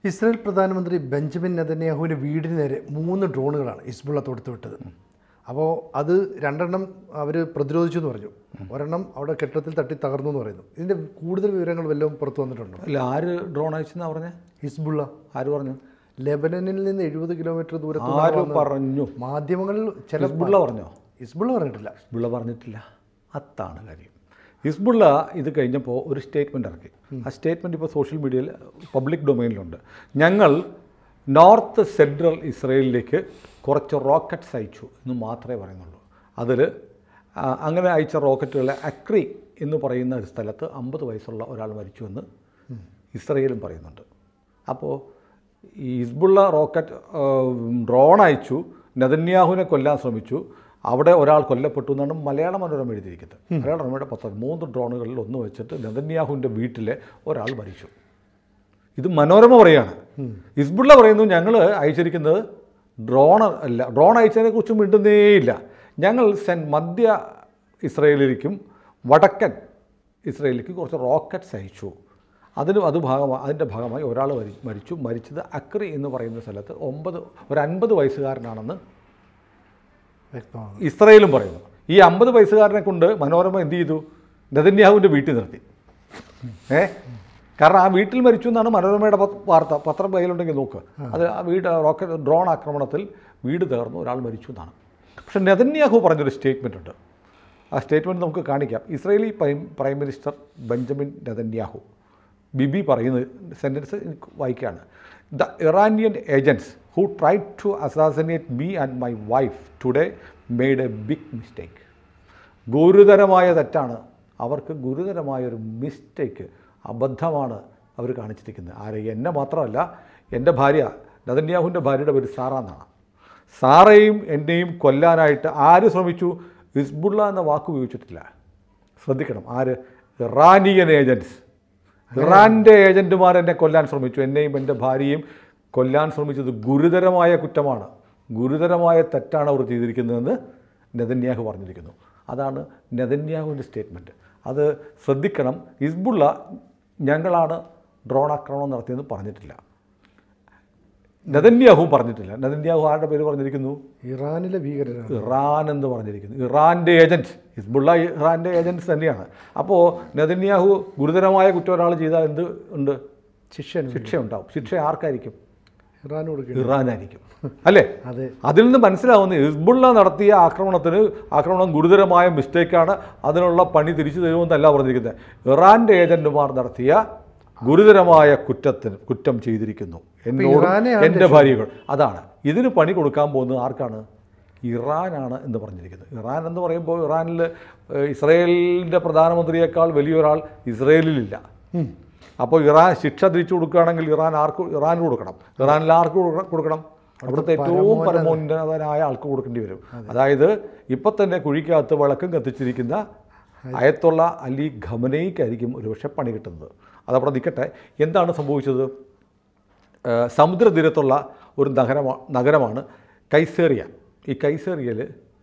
Israel പ്രധാനമന്ത്രി Benjamin നെതന്യാഹുവിൻ്റെ വീടിന് നേരെ മൂന്ന് ഡ്രോണുകളാണ് ഹിസ്ബുള്ള തൊടുത്തു വിട്ടത് അപ്പോൾ അത് രണ്ടെണ്ണം അവർ പ്രതിരോധിച്ചു എന്ന് പറഞ്ഞു ഒരെണ്ണം അവിടെ കെട്ടിടത്തിൽ തട്ടി തകർന്നു എന്ന് പറയുന്നു ഇതിൻ്റെ കൂടുതൽ വിവരങ്ങൾ വല്ലതും പുറത്തു വന്നിട്ടുണ്ടോ അല്ല ആര് ഡ്രോൺ അയച്ചെന്നാ പറഞ്ഞേ ഹിസ്ബുള്ള ആര് പറഞ്ഞു ലെബനനിൽ നിന്ന് എഴുപത് കിലോമീറ്റർ ദൂരത്ത് ആര് പറഞ്ഞു മാധ്യമങ്ങളിൽ ചില ഹിസ്ബുള്ള പറഞ്ഞോ ഹിസ്ബുള്ള പറഞ്ഞിട്ടില്ല ഹിസ്ബുള്ള പറഞ്ഞിട്ടില്ല അതാണ് കാര്യം ഹിസ്ബുള്ള ഇത് കഴിഞ്ഞപ്പോൾ ഒരു സ്റ്റേറ്റ്മെൻ്റ് ഇറക്കി ആ സ്റ്റേറ്റ്മെൻറ്റ് ഇപ്പോൾ സോഷ്യൽ മീഡിയയിൽ പബ്ലിക് ഡൊമൈനിലുണ്ട് ഞങ്ങൾ നോർത്ത് സെൻട്രൽ ഇസ്രയേലിലേക്ക് കുറച്ച് റോക്കറ്റ്സ് അയച്ചു എന്ന് മാത്രമേ പറയുന്നുള്ളൂ അതിൽ അങ്ങനെ അയച്ച റോക്കറ്റുകളെ അക്രി എന്ന് പറയുന്ന ഒരു സ്ഥലത്ത് അമ്പത് വയസ്സുള്ള ഒരാൾ മരിച്ചുവെന്ന് ഇസ്രയേലും പറയുന്നുണ്ട് അപ്പോൾ ഈ ഹിസ്ബുള്ള റോക്കറ്റ് ഡ്രോൺ അയച്ചു നെതന്യാഹുവിനെ കൊല്ലാൻ ശ്രമിച്ചു അവിടെ ഒരാൾ കൊല്ലപ്പെട്ടു എന്നാണ് മലയാള മനോരമ എഴുതിയിരിക്കുന്നത് മലയാള മനോരമയുടെ പത്രം മൂന്ന് ഡ്രോണുകളിൽ ഒന്ന് വെച്ചിട്ട് നെതന്യാഹുവിൻ്റെ വീട്ടിലെ ഒരാൾ മരിച്ചു ഇത് മനോരമ പറയാണ് ഹിസ്ബുള്ള പറയുന്നു ഞങ്ങൾ അയച്ചിരിക്കുന്നത് ഡ്രോൺ അല്ല ഡ്രോൺ അയച്ചതിനെ കുറിച്ച് മിണ്ടുന്നേയില്ല ഞങ്ങൾ സെൻ മധ്യ ഇസ്രയേലിലേക്കും വടക്കൻ ഇസ്രയേലിലേക്കും കുറച്ച് റോക്കറ്റ്സ് അയച്ചു അതിന് അത് ഭാഗമായി അതിൻ്റെ ഭാഗമായി ഒരാൾ മരി മരിച്ചു മരിച്ചത് അക്രി എന്ന് പറയുന്ന സ്ഥലത്ത് ഒമ്പത് ഒരു അൻപത് വയസ്സുകാരനാണെന്ന് വ്യക്തമാണ് ഇസ്രയേലും പറയുന്നു ഈ അമ്പത് വയസ്സുകാരനെ കൊണ്ട് മനോരമ എന്ത് ചെയ്തു നെതന്യാഹുവിൻ്റെ വീട്ടിൽ നിർത്തി ഏ കാരണം ആ വീട്ടിൽ മരിച്ചു എന്നാണ് മനോരമയുടെ പ- വാർത്ത പത്രം കയ്യിലുണ്ടെങ്കിൽ നോക്ക് അത് ആ വീട് റോക്കറ്റ് ഡ്രോൺ ആക്രമണത്തിൽ വീട് തകർന്നു ഒരാൾ മരിച്ചു എന്നാണ് പക്ഷെ നെതന്യാഹു പറഞ്ഞൊരു സ്റ്റേറ്റ്മെൻ്റ് ഉണ്ട് ആ സ്റ്റേറ്റ്മെൻറ്റ് നമുക്ക് കാണിക്കാം Israeli prime prime minister Benjamin Netanyahu Bibi പറയുന്നത് സെൻറ്റൻസ് എനിക്ക് വായിക്കുകയാണ് the Iranian agents who try to assassinate me and my wife today made a big mistake ഗുരുതരമായ തെറ്റാണ് അവർക്ക് ഗുരുതരമായൊരു മിസ്റ്റേക്ക് അബദ്ധമാണ് അവർ കാണിച്ചിരിക്കുന്നത് ആരെ എന്നെ മാത്രമല്ല എൻ്റെ ഭാര്യ നദന്യാഹുവിൻ്റെ ഭാര്യയുടെ പേര് സാറ എന്നാണ് സാറയും എന്നെയും കൊല്ലാനായിട്ട് ആര് ശ്രമിച്ചു ഹിസ്ബുള്ള എന്ന വാക്ക് ഉപയോഗിച്ചിട്ടില്ല ശ്രദ്ധിക്കണം ആര് ഇറാനിയൻ ഏജൻറ്റ്സ് ഇറാൻ്റെ ഏജൻറ്റുമാർ എന്നെ കൊല്ലാൻ ശ്രമിച്ചു എന്നെയും എൻ്റെ ഭാര്യയും കൊല്ലാൻ ശ്രമിച്ചത് ഗുരുതരമായ കുറ്റമാണ് ഗുരുതരമായ തെറ്റാണ് അവർ ചെയ്തിരിക്കുന്നതെന്ന് നെതന്യാഹു പറഞ്ഞിരിക്കുന്നു അതാണ് നെതന്യാഹുവിൻ്റെ സ്റ്റേറ്റ്മെൻറ്റ് അത് ശ്രദ്ധിക്കണം ഹിസ്ബുള്ള ഞങ്ങളാണ് ഡ്രോൺ ആക്രമണം നടത്തിയെന്ന് പറഞ്ഞിട്ടില്ല നെതന്യാഹു പറഞ്ഞിട്ടില്ല നെതന്യാഹു ആരുടെ പേര് പറഞ്ഞിരിക്കുന്നു ഇറാനിലെ ഭീകരരാണ് ഇറാൻ എന്ന് പറഞ്ഞിരിക്കുന്നു ഇറാൻ്റെ ഏജൻറ്റ് ഹിസ്ബുള്ള ഇറാൻ്റെ ഏജൻറ്റ്സ് തന്നെയാണ് അപ്പോൾ നെതന്യാഹു ഗുരുതരമായ കുറ്റം ഒരാൾ ചെയ്താൽ എന്ത് ഉണ്ട് ശിക്ഷ ശിക്ഷ ഉണ്ടാവും ശിക്ഷ ആർക്കായിരിക്കും ഇറാൻ കൊടുക്കുക ഇറാനായിരിക്കും അല്ലേ അതെ അതിൽ നിന്ന് മനസ്സിലാവുന്ന ഹിസ്ബുള്ള നടത്തിയ ആക്രമണത്തിന് ആക്രമണം ഗുരുതരമായ മിസ്റ്റേക്കാണ് അതിനുള്ള പണി തിരിച്ചു തരുമെന്നല്ല പറഞ്ഞിരിക്കുന്നത് ഇറാൻ്റെ ഏജന്റുമാർ നടത്തിയ ഗുരുതരമായ കുറ്റത്തിന് കുറ്റം ചെയ്തിരിക്കുന്നു എന്നോട് ഇറാനെയാണ് എൻ്റെ ഭാര്യകൾ അതാണ് ഇതിന് പണി കൊടുക്കാൻ പോകുന്നത് ആർക്കാണ് ഇറാനാണ് എന്ന് പറഞ്ഞിരിക്കുന്നത് ഇറാൻ എന്ന് പറയുമ്പോൾ ഇറാനിൽ ഏഹ്, ഇസ്രയേലിൻ്റെ പ്രധാനമന്ത്രിയേക്കാൾ വലിയൊരാൾ ഇസ്രയേലിലില്ല അപ്പോൾ ഇറാൻ ശിക്ഷ തിരിച്ചു കൊടുക്കുകയാണെങ്കിൽ ഇറാൻ ആർക്ക് ഇറാന് കൊടുക്കണം ഇറാനിൽ ആർക്ക് കൊടുക്കണം- കൊടുക്കണം അവിടുത്തെ ഏറ്റവും പരമോന്നതനായ ആൾക്ക് കൊടുക്കേണ്ടി വരും അതായത് ഇപ്പം തന്നെ കുഴിക്കകത്ത് വിളക്കം കത്തിച്ചിരിക്കുന്ന അയത്തുള്ള അലി ഖമനയ്ക്കായിരിക്കും ഒരുപക്ഷെ പണി കിട്ടുന്നത് അതവിടെ നിൽക്കട്ടെ എന്താണ് സംഭവിച്ചത് ഏഹ് സമുദ്രതീരത്തുള്ള ഒരു നഗരമാ നഗരമാണ് കൈസേറിയ ഈ കൈസേറിയയിൽ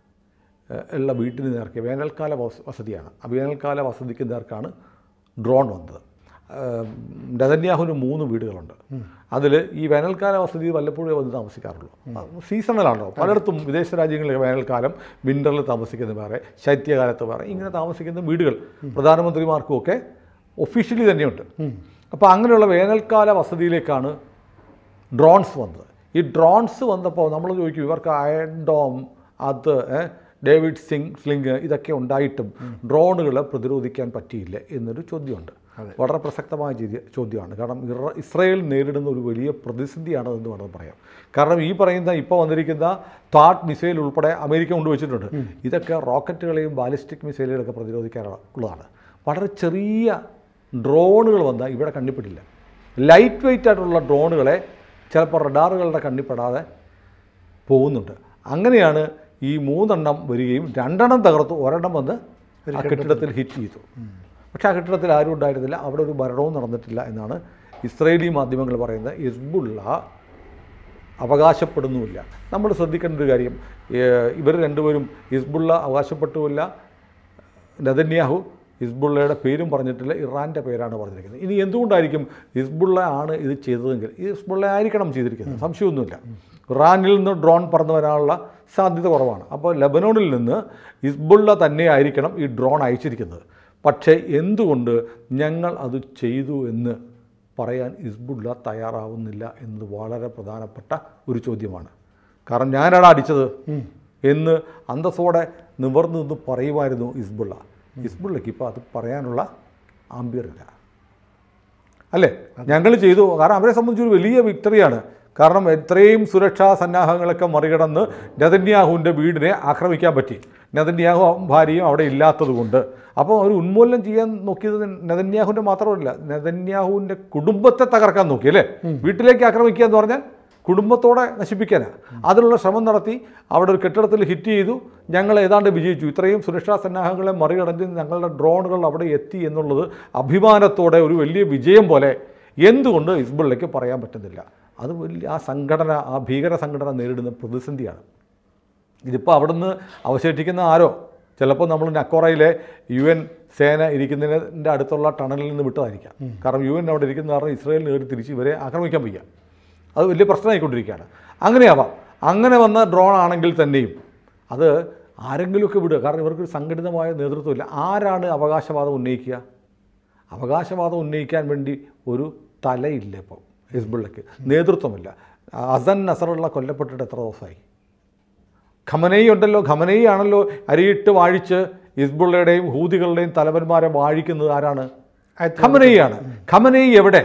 ഉള്ള വീട്ടിന് നേർക്ക് വേനൽക്കാല വസ- വസതിയാണ് ആ വേനൽക്കാല വസതിക്ക് നേർക്കാണ് ഡ്രോൺ വന്നത് ഏഹ് നെതന്യാഹുവിന് മൂന്ന് വീടുകളുണ്ട് അതിൽ ഈ വേനൽക്കാല വസതി വല്ലപ്പോഴും വന്ന് താമസിക്കാറുള്ളൂ സീസണലാണല്ലോ പലയിടത്തും വിദേശ രാജ്യങ്ങളിൽ വേനൽക്കാലം വിൻ്ററിൽ താമസിക്കുന്ന വേറെ ശൈത്യകാലത്ത് വേറെ ഇങ്ങനെ താമസിക്കുന്ന വീടുകൾ പ്രധാനമന്ത്രിമാർക്കും ഒക്കെ ഒഫീഷ്യലി തന്നെയുണ്ട് അപ്പോൾ അങ്ങനെയുള്ള വേനൽക്കാല വസതിയിലേക്കാണ് ഡ്രോൺസ് വന്നത് ഈ ഡ്രോൺസ് വന്നപ്പോൾ നമ്മൾ ചോദിക്കും ഇവർക്ക് അയൺ ഡോം അത് ഏ, ഡേവിഡ് സിംഗ് സ്ലിങ് ഇതൊക്കെ ഉണ്ടായിട്ടും ഡ്രോണുകളെ പ്രതിരോധിക്കാൻ പറ്റിയില്ല എന്നൊരു ചോദ്യമുണ്ട് വളരെ പ്രസക്തമായ ചോദ്യ- ചോദ്യമാണ് കാരണം ഇറ- ഇസ്രയേൽ നേരിടുന്ന ഒരു വലിയ പ്രതിസന്ധിയാണ് എന്ന് വേണമെന്ന് പറയാം കാരണം ഈ പറയുന്ന ഇപ്പോൾ വന്നിരിക്കുന്ന താട്ട് മിസൈൽ ഉൾപ്പെടെ അമേരിക്ക കൊണ്ടുവച്ചിട്ടുണ്ട് ഇതൊക്കെ റോക്കറ്റുകളെയും ബാലിസ്റ്റിക് മിസൈലുകളൊക്കെ പ്രതിരോധിക്കാനുള്ളതാണ് വളരെ ചെറിയ ഡ്രോണുകൾ വന്നാൽ ഇവിടെ കണ്ടിപ്പെട്ടില്ല ലൈറ്റ് വെയിറ്റ് ആയിട്ടുള്ള ഡ്രോണുകളെ ചിലപ്പോൾ റഡാറുകളുടെ കണ്ണിപ്പെടാതെ പോകുന്നുണ്ട് അങ്ങനെയാണ് ഈ മൂന്നെണ്ണം വരികയും രണ്ടെണ്ണം തകർത്തു ഒരെണ്ണം വന്ന് ആ കെട്ടിടത്തിൽ ഹിറ്റ് ചെയ്തു പക്ഷേ ആ കെട്ടിടത്തിൽ ആരും ഉണ്ടായിരുന്നില്ല അവിടെ ഒരു മരണവും നടന്നിട്ടില്ല എന്നാണ് ഇസ്രയേലി മാധ്യമങ്ങൾ പറയുന്നത് ഹിസ്ബുള്ള അവകാശപ്പെടുന്നുമില്ല നമ്മൾ ശ്രദ്ധിക്കേണ്ട ഒരു കാര്യം ഇവർ രണ്ടുപേരും ഹിസ്ബുള്ള അവകാശപ്പെട്ടുമില്ല നെതന്യാഹു ഹിസ്ബുള്ളയുടെ പേരും പറഞ്ഞിട്ടില്ല ഇറാൻ്റെ പേരാണ് പറഞ്ഞിരിക്കുന്നത് ഇനി എന്തുകൊണ്ടായിരിക്കും ഹിസ്ബുള്ള ആണ് ഇത് ചെയ്തതെങ്കിൽ ഈ ഹിസ്ബുള്ള ആയിരിക്കണം ചെയ്തിരിക്കുന്നത് സംശയമൊന്നുമില്ല ഇറാനിൽ നിന്ന് ഡ്രോൺ പറന്നു വരാനുള്ള സാധ്യത കുറവാണ് അപ്പോൾ ലബനോണിൽ നിന്ന് ഹിസ്ബുള്ള തന്നെ ആയിരിക്കണം ഈ ഡ്രോൺ അയച്ചിരിക്കുന്നത് പക്ഷേ എന്തുകൊണ്ട് ഞങ്ങൾ അത് ചെയ്തു എന്ന് പറയാൻ ഹിസ്ബുള്ള തയ്യാറാവുന്നില്ല എന്നത് വളരെ പ്രധാനപ്പെട്ട ഒരു ചോദ്യമാണ് കാരണം ഞാനാണ് അടിച്ചത് എന്ന് അന്തസ്സോടെ നിവർന്നു നിന്ന് പറയുമായിരുന്നു ഹിസ്ബുള്ള ഹിസ്ബുള്ളയ്ക്ക് ഇപ്പോൾ അത് പറയാനുള്ള ആംബിയറില്ല അല്ലേ ഞങ്ങൾ ചെയ്തു കാരണം അവരെ സംബന്ധിച്ചൊരു വലിയ വിക്ടറിയാണ് കാരണം എത്രയും സുരക്ഷാ സന്നാഹങ്ങളൊക്കെ മറികടന്ന് നെതന്യാഹുവിൻ്റെ വീടിനെ ആക്രമിക്കാൻ പറ്റി നെതന്യാഹു ഭാര്യയും അവിടെ ഇല്ലാത്തത് കൊണ്ട് അപ്പോൾ ഒരു ഉന്മൂലനം ചെയ്യാൻ നോക്കിയത് നെതന്യാഹുവിൻ്റെ മാത്രമല്ല നെതന്യാഹുവിൻ്റെ കുടുംബത്തെ തകർക്കാൻ നോക്കി അല്ലേ വീട്ടിലേക്ക് ആക്രമിക്കുക എന്ന് പറഞ്ഞാൽ കുടുംബത്തോടെ നശിപ്പിക്കാനാണ് അതിനുള്ള ശ്രമം നടത്തി അവിടെ ഒരു കെട്ടിടത്തിൽ ഹിറ്റ് ചെയ്തു ഞങ്ങൾ ഏതാണ്ട് വിജയിച്ചു ഇത്രയും സുരക്ഷാ സന്നാഹങ്ങളെ മറികടന്ന് ഞങ്ങളുടെ ഡ്രോണുകൾ അവിടെ എത്തി എന്നുള്ളത് അഭിമാനത്തോടെ ഒരു വലിയ വിജയം പോലെ എന്തുകൊണ്ട് ഹിസ്ബുള്ളയ്ക്ക് പറയാൻ പറ്റുന്നില്ല അത് വലിയ ആ സംഘടന ആ ഭീകര സംഘടന നേരിടുന്ന പ്രതിസന്ധിയാണ് ഇതിപ്പോൾ അവിടുന്ന് അവശേഷിക്കുന്ന ആരോ ചിലപ്പോൾ നമ്മൾ നക്കോറയിലെ യു എൻ സേന ഇരിക്കുന്നതിൻ്റെ അടുത്തുള്ള ടണലിൽ നിന്ന് വിട്ടതായിരിക്കാം കാരണം യു എൻ അവിടെ ഇരിക്കുന്ന കാരണം ഇസ്രായേലിന് കയറി തിരിച്ച് ഇവരെ ആക്രമിക്കാൻ വയ്യ അത് വലിയ പ്രശ്നമായിക്കൊണ്ടിരിക്കുകയാണ് അങ്ങനെയാവാം അങ്ങനെ വന്ന ഡ്രോൺ ആണെങ്കിൽ തന്നെയും അത് ആരെങ്കിലുമൊക്കെ വിടുക കാരണം ഇവർക്കൊരു സംഘടിതമായ നേതൃത്വമില്ല ആരാണ് അവകാശവാദം ഉന്നയിക്കുക അവകാശവാദം ഉന്നയിക്കാൻ വേണ്ടി ഒരു തലയില്ല ഇപ്പോൾ ഹിസ്ബുള്ളയ്ക്ക് നേതൃത്വമില്ല അസൻ നസറുള്ള കൊല്ലപ്പെട്ടിട്ട് എത്ര ദിവസമായി ഖമനയി ഉണ്ടല്ലോ ഖമനയി ആണല്ലോ അരിയിട്ട് വാഴിച്ച് ഹിസ്ബുള്ളയുടെയും ഹൂതികളുടെയും തലവന്മാരെ വാഴിക്കുന്നത് ആരാണ് ഖമനയിയാണ് ഖമനയി എവിടെ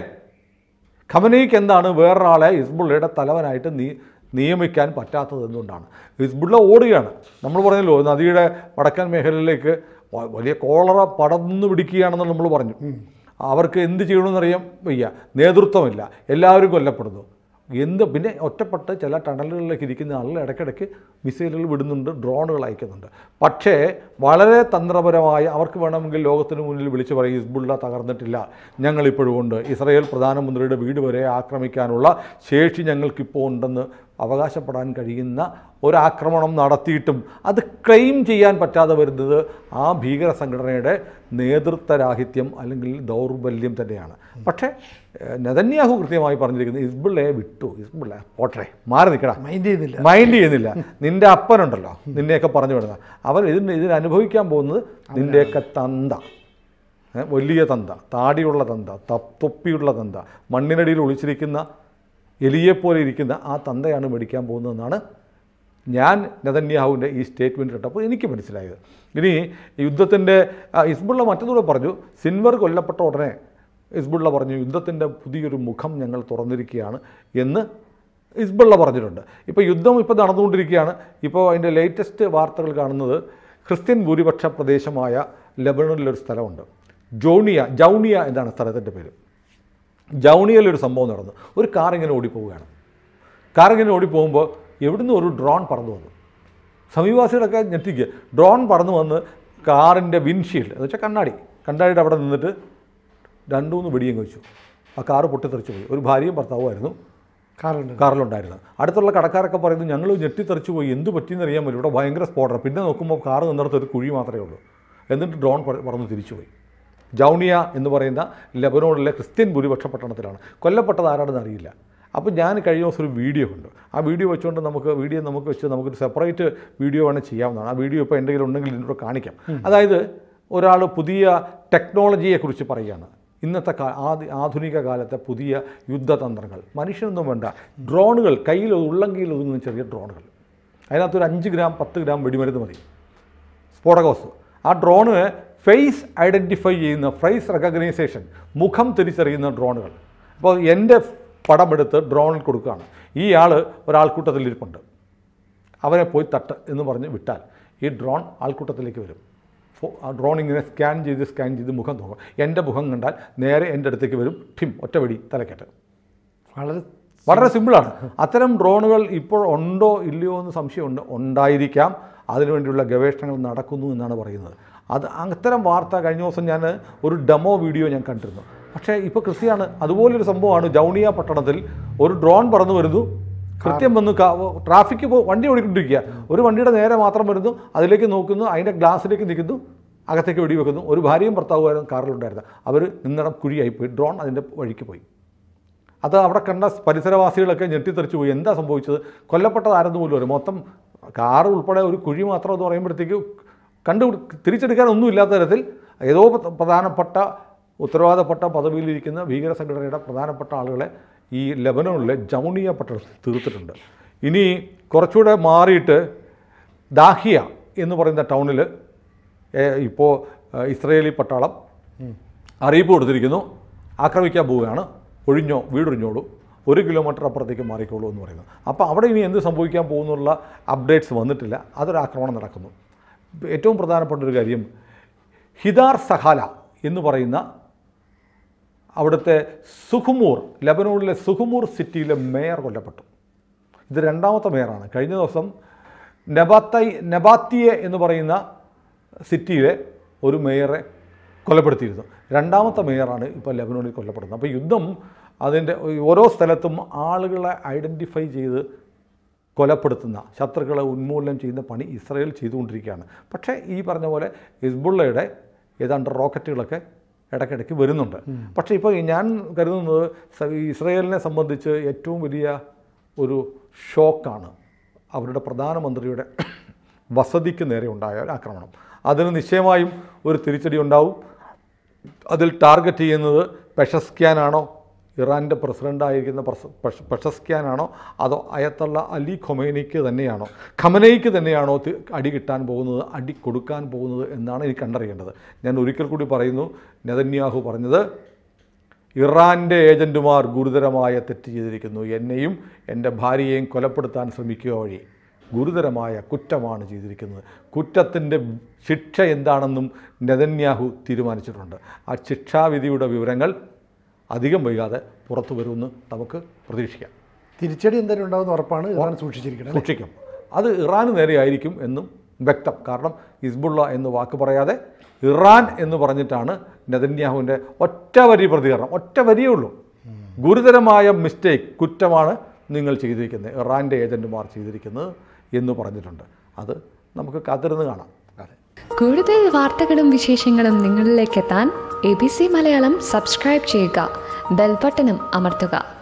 ഖമനയിക്ക് എന്താണ് വേറൊരാളെ ഹിസ്ബുള്ളയുടെ തലവനായിട്ട് നീ നിയമിക്കാൻ പറ്റാത്തത് എന്തുകൊണ്ടാണ് ഹിസ്ബുള്ള ഓടുകയാണ് നമ്മൾ പറഞ്ഞല്ലോ നദിയുടെ വടക്കൻ മേഖലയിലേക്ക് വ- വലിയ കോളറ പടർന്നു പിടിക്കുകയാണെന്ന് നമ്മൾ പറഞ്ഞു അവർക്ക് എന്ത് ചെയ്യണമെന്നറിയാൻ വയ്യ നേതൃത്വമില്ല എല്ലാവരും കൊല്ലപ്പെടുന്നു എന്ത് പിന്നെ ഒറ്റപ്പെട്ട് ചില ടണലുകളിലേക്ക് ഇരിക്കുന്ന ആളുകൾ ഇടയ്ക്കിടയ്ക്ക് മിസൈലുകൾ വിടുന്നുണ്ട് ഡ്രോണുകൾ അയക്കുന്നുണ്ട് പക്ഷേ വളരെ തന്ത്രപരമായ അവർക്ക് വേണമെങ്കിൽ ലോകത്തിന് മുന്നിൽ വിളിച്ചു പറയും ഹിസ്ബുള്ള തകർന്നിട്ടില്ല ഞങ്ങളിപ്പോഴും ഉണ്ട് ഇസ്രായേൽ പ്രധാനമന്ത്രിയുടെ വീട് വരെ ആക്രമിക്കാനുള്ള ശേഷി ഞങ്ങൾക്കിപ്പോൾ ഉണ്ടെന്ന് അവകാശപ്പെടാൻ കഴിയുന്ന ഒരാക്രമണം നടത്തിയിട്ടും അത് ക്ലെയിം ചെയ്യാൻ പറ്റാതെ വരുന്നത് ആ ഭീകര സംഘടനയുടെ നേതൃത്വരാഹിത്യം അല്ലെങ്കിൽ ദൗർബല്യം തന്നെയാണ് പക്ഷേ ഏഹ്, നെതന്യാഹു കൃത്യമായി പറഞ്ഞിരിക്കുന്നത് ഹിസ്ബുള്ളയെ വിട്ടു ഹിസ്ബുള്ള പോട്ടെ മാറി നിൽക്കടാ മൈൻഡ് ചെയ്യുന്നില്ല മൈൻഡ് ചെയ്യുന്നില്ല നിന്റെ അപ്പനുണ്ടല്ലോ നിന്നെയൊക്കെ പറഞ്ഞു വിടുന്ന അവൻ ഇതിന് ഇതിന് അനുഭവിക്കാൻ പോകുന്നത് നിന്റെയൊക്കെ തന്ത ഏ, വലിയ തന്ത താടിയുള്ള തന്ത ത- തൊപ്പിയുള്ള തന്ത മണ്ണിനടിയിൽ ഒളിച്ചിരിക്കുന്ന എലിയെപ്പോലെ ഇരിക്കുന്ന ആ തന്തയാണ് മേടിക്കാൻ പോകുന്നതെന്നാണ് ഞാൻ നെതന്യാഹുവിൻ്റെ ഈ സ്റ്റേറ്റ്മെൻറ്റ് കേട്ടപ്പോൾ എനിക്ക് മനസ്സിലായത് ഇനി യുദ്ധത്തിൻ്റെ ഹിസ്ബുള്ള മറ്റൊന്നുകൂടെ പറഞ്ഞു സിൻവർ കൊല്ലപ്പെട്ട ഉടനെ ഹിസ്ബുള്ള പറഞ്ഞു യുദ്ധത്തിൻ്റെ പുതിയൊരു മുഖം ഞങ്ങൾ തുറന്നിരിക്കുകയാണ് എന്ന് ഹിസ്ബുള്ള പറഞ്ഞിട്ടുണ്ട് ഇപ്പോൾ യുദ്ധം ഇപ്പോൾ നടന്നുകൊണ്ടിരിക്കുകയാണ് ഇപ്പോൾ അതിൻ്റെ ലേറ്റസ്റ്റ് വാർത്തകൾ കാണുന്നത് ക്രിസ്ത്യൻ ഭൂരിപക്ഷ പ്രദേശമായ ലബണനിലൊരു സ്ഥലമുണ്ട് ജോണിയ ജൗണിയ എന്നാണ് സ്ഥലത്തിൻ്റെ പേര് ജൗണിയയിലൊരു സംഭവം നടന്നു ഒരു കാർ ഇങ്ങനെ ഓടിപ്പോവുകയാണ് കാർ ഇങ്ങനെ ഓടിപ്പോകുമ്പോൾ എവിടുന്ന് ഒരു ഡ്രോൺ പറന്നു വന്നു സമീപവാസികളൊക്കെ ഞെട്ടിക്കുക ഡ്രോൺ പറന്നു വന്ന് കാറിൻ്റെ വിൻഷീൽഡ് എന്ന് വെച്ചാൽ കണ്ണാടി കണ്ണാടിയുടെ അവിടെ നിന്നിട്ട് രണ്ടു മൂന്ന് വെടിയും വെച്ചു ആ കാറ് പൊട്ടിത്തെറിച്ചു പോയി ഒരു ഭാര്യയും ഭർത്താവുമായിരുന്നു കാറുണ്ട് കാറിലുണ്ടായിരുന്നത് അടുത്തുള്ള കടക്കാരൊക്കെ പറയുന്നു ഞങ്ങൾ ഞെട്ടിത്തെറിച്ചു പോയി എന്ത് പറ്റിയെന്ന് അറിയാൻ പറ്റും ഇവിടെ ഭയങ്കര സ്ഫോടനം പിന്നെ നോക്കുമ്പോൾ കാറ് നിന്നിടത്ത് ഒരു കുഴി മാത്രമേ ഉള്ളൂ എന്നിട്ട് ഡ്രോൺ പറ- പറന്ന് തിരിച്ചുപോയി ജൗണിയ എന്ന് പറയുന്ന ലബനോണിലെ ക്രിസ്ത്യൻ ഭൂരിപക്ഷ പട്ടണത്തിലാണ് കൊല്ലപ്പെട്ടത് ആരാണെന്ന് അറിയില്ല അപ്പോൾ ഞാൻ കഴിഞ്ഞ ദിവസം ഒരു വീഡിയോ ഉണ്ട് ആ വീഡിയോ വെച്ചുകൊണ്ട് നമുക്ക് വീഡിയോ നമുക്ക് വെച്ച് നമുക്കൊരു സെപ്പറേറ്റ് വീഡിയോ വേണേൽ ചെയ്യാവുന്നതാണ് ആ വീഡിയോ ഇപ്പോൾ എന്തെങ്കിലും ഉണ്ടെങ്കിൽ ഇതിനോട് കാണിക്കാം അതായത് ഒരാൾ പുതിയ ടെക്നോളജിയെക്കുറിച്ച് പറയുകയാണ് ഇന്നത്തെ കാ ആധു- ആധുനിക കാലത്തെ പുതിയ യുദ്ധതന്ത്രങ്ങൾ മനുഷ്യനൊന്നും വേണ്ട ഡ്രോണുകൾ കയ്യിൽ ഉള്ളെങ്കിൽ ഒതുങ്ങുന്ന ചെറിയ ഡ്രോണുകൾ അതിനകത്തൊരു അഞ്ച് ഗ്രാം പത്ത് ഗ്രാം വെടിമരുന്ന് മതി സ്ഫോടക വസ്തു ആ ഡ്രോണ് ഫേസ് ഐഡൻറ്റിഫൈ ചെയ്യുന്ന ഫേസ് റെക്കഗ്നൈസേഷൻ മുഖം തിരിച്ചറിയുന്ന ഡ്രോണുകൾ അപ്പോൾ എൻ്റെ പടമെടുത്ത് ഡ്രോണിൽ കൊടുക്കുകയാണ് ഈ ആൾ ഒരാൾക്കൂട്ടത്തിൽ ഇരിപ്പുണ്ട് അവനെ പോയി തട്ട് എന്ന് പറഞ്ഞ് വിട്ടാൽ ഈ ഡ്രോൺ ആൾക്കൂട്ടത്തിലേക്ക് വരും ഫോ- ആ ഡ്രോൺ ഇങ്ങനെ സ്കാൻ ചെയ്ത് സ്കാൻ ചെയ്ത് മുഖം നോക്കും എൻ്റെ മുഖം കണ്ടാൽ നേരെ എൻ്റെ അടുത്തേക്ക് വരും ഠിം ഒറ്റവെടി തലക്കെട്ട് വളരെ വളരെ സിമ്പിളാണ് അത്തരം ഡ്രോണുകൾ ഇപ്പോൾ ഉണ്ടോ ഇല്ലയോ എന്ന് സംശയമുണ്ട് ഉണ്ടായിരിക്കാം അതിനുവേണ്ടിയുള്ള ഗവേഷണങ്ങൾ നടക്കുന്നു എന്നാണ് പറയുന്നത് അത് അത്തരം വാർത്ത കഴിഞ്ഞ ദിവസം ഞാൻ ഒരു ഡെമോ വീഡിയോ ഞാൻ കണ്ടിരുന്നു പക്ഷേ ഇപ്പോൾ കൃത്യമാണ് അതുപോലൊരു സംഭവമാണ് ജൗണിയ പട്ടണത്തിൽ ഒരു ഡ്രോൺ പറന്നു വരുന്നു കൃത്യം വന്ന് ട്രാഫിക് പോ വണ്ടി ഓടിക്കൊണ്ടിരിക്കുക ഒരു വണ്ടിയുടെ നേരെ മാത്രം വരുന്നു അതിലേക്ക് നോക്കുന്നു അതിൻ്റെ ഗ്ലാസ്സിലേക്ക് നിൽക്കുന്നു അകത്തേക്ക് വെടിവെക്കുന്നു ഒരു ഭാര്യയും ഭർത്താവുമായിരുന്നു കാറിലുണ്ടായിരുന്നത് അവർ നിന്നിടം കുഴിയായിപ്പോയി ഡ്രോൺ അതിൻ്റെ വഴിക്ക് പോയി അത് അവിടെ കണ്ട പരിസരവാസികളൊക്കെ ഞെട്ടിത്തെറിച്ചു പോയി എന്താ സംഭവിച്ചത് കൊല്ലപ്പെട്ടത് ആരെന്ന് പോലും അറിയാം മൊത്തം കാറ് ഉൾപ്പെടെ ഒരു കുഴി മാത്രം എന്ന് പറയുമ്പോഴത്തേക്ക് കണ്ടു തിരിച്ചെടുക്കാൻ ഒന്നുമില്ലാത്ത തരത്തിൽ ഏതോ പ്ര- പ്രധാനപ്പെട്ട ഉത്തരവാദപ്പെട്ട പദവിയിലിരിക്കുന്ന ഭീകര സംഘടനയുടെ പ്രധാനപ്പെട്ട ആളുകളെ ഈ ലെബനോണിലെ ജൗണിയ പട്ടണത്തിൽ തീർത്തിട്ടുണ്ട് ഇനി കുറച്ചുകൂടെ മാറിയിട്ട് ദാഹിയ എന്ന് പറയുന്ന ടൗണിൽ ഇപ്പോൾ ഇസ്രയേലി പട്ടാളം അറിയിപ്പ് കൊടുത്തിരിക്കുന്നു ആക്രമിക്കാൻ പോവുകയാണ് ഒഴിഞ്ഞോ വീടൊഴിഞ്ഞോളൂ ഒരു കിലോമീറ്റർ അപ്പുറത്തേക്ക് മാറിക്കോളൂ എന്ന് പറയുന്നു അപ്പോൾ അവിടെ ഇനി എന്ത് സംഭവിക്കാൻ പോകുന്നുള്ള അപ്ഡേറ്റ്സ് വന്നിട്ടില്ല അതൊരു ആക്രമണം നടക്കുന്നു ഏറ്റവും പ്രധാനപ്പെട്ട ഒരു കാര്യം ഹിദാർ സഹാല എന്ന് പറയുന്ന അവിടുത്തെ സുഖുമൂർ ലബനൂണിലെ സുഖുമൂർ സിറ്റിയിലെ മേയർ കൊല്ലപ്പെട്ടു ഇത് രണ്ടാമത്തെ മേയറാണ് കഴിഞ്ഞ ദിവസം നെബാത്തൈ നെബാത്തിയെ എന്ന് പറയുന്ന സിറ്റിയിലെ ഒരു മേയറെ കൊലപ്പെടുത്തിയിരുന്നു രണ്ടാമത്തെ മേയറാണ് ഇപ്പോൾ ലെബനോണിൽ കൊല്ലപ്പെടുന്നത് അപ്പോൾ യുദ്ധം അതിൻ്റെ ഓരോ സ്ഥലത്തും ആളുകളെ ഐഡൻറ്റിഫൈ ചെയ്ത് കൊലപ്പെടുത്തുന്ന ശത്രുക്കളെ ഉന്മൂലനം ചെയ്യുന്ന പണി ഇസ്രയേൽ ചെയ്തുകൊണ്ടിരിക്കുകയാണ് പക്ഷേ ഈ പറഞ്ഞ പോലെ ഹിസ്ബുള്ളയുടെ ഏതാണ്ട് റോക്കറ്റുകളൊക്കെ ഇടയ്ക്കിടയ്ക്ക് വരുന്നുണ്ട് പക്ഷേ ഇപ്പോൾ ഞാൻ കരുതുന്നത് സ- ഇസ്രയേലിനെ സംബന്ധിച്ച് ഏറ്റവും വലിയ ഒരു ഷോക്കാണ് അവരുടെ പ്രധാനമന്ത്രിയുടെ വസതിക്ക് നേരെ ഉണ്ടായ ഒരു ആക്രമണം അതിന് നിശ്ചയമായും ഒരു തിരിച്ചടി ഉണ്ടാവും അതിൽ ടാർഗറ്റ് ചെയ്യുന്നത് പെഷസ്ക്യാനാണോ ഇറാൻ്റെ പ്രസിഡൻ്റായിരിക്കുന്ന പെഷസ്ക്യാനാണോ അതോ അയത്തുള്ള അലി ഖൊമേനിക്ക് തന്നെയാണോ ഖമനയ്ക്ക് തന്നെയാണോ തി- അടി കിട്ടാൻ പോകുന്നത് അടി കൊടുക്കാൻ പോകുന്നത് എന്നാണ് എനിക്ക് കണ്ടറിയേണ്ടത് ഞാൻ ഒരിക്കൽ കൂടി പറയുന്നു നെതന്യാഹു പറഞ്ഞത് ഇറാൻ്റെ ഏജൻറ്റുമാർ ഗുരുതരമായ തെറ്റ് ചെയ്തിരിക്കുന്നു എന്നെയും എൻ്റെ ഭാര്യയെയും കൊലപ്പെടുത്താൻ ശ്രമിക്കുക വഴി ഗുരുതരമായ കുറ്റമാണ് ചെയ്തിരിക്കുന്നത് കുറ്റത്തിൻ്റെ ശിക്ഷ എന്താണെന്നും നെതന്യാഹു തീരുമാനിച്ചിട്ടുണ്ട് ആ ശിക്ഷാവിധിയുടെ വിവരങ്ങൾ അധികം വൈകാതെ പുറത്തു വരുമെന്ന് നമുക്ക് പ്രതീക്ഷിക്കാം തിരിച്ചടി എന്തായാലും ഉണ്ടാവുന്ന ഉറപ്പാണ് ഇറാൻ സൂക്ഷിച്ചിരിക്കണം അല്ലേ? സൂക്ഷിക്കും അത് ഇറാന് നേരെയായിരിക്കും എന്നും വ്യക്തം കാരണം ഹിസ്ബുള്ള എന്ന് വാക്ക് പറയാതെ ഇറാൻ എന്ന് പറഞ്ഞിട്ടാണ് നെതന്യാഹുവിൻ്റെ ഒറ്റ വരി പ്രതികരണം ഒറ്റ വരിയേ ഉള്ളൂ ഗുരുതരമായ മിസ്റ്റേക്ക് കുറ്റമാണ് നിങ്ങൾ ചെയ്തിരിക്കുന്നത് ഇറാൻ്റെ ഏജൻറ്റുമാർ ചെയ്തിരിക്കുന്നത് എന്ന് പറഞ്ഞിട്ടുണ്ട് അത് നമുക്ക് കാത്തിരുന്ന് കാണാം അതെ കൂടുതൽ വാർത്തകളും വിശേഷങ്ങളും നിങ്ങളിലേക്ക് എത്താൻ A B C Malayalam subscribe ചെയ്യുക ബെൽബട്ടനും അമർത്തുക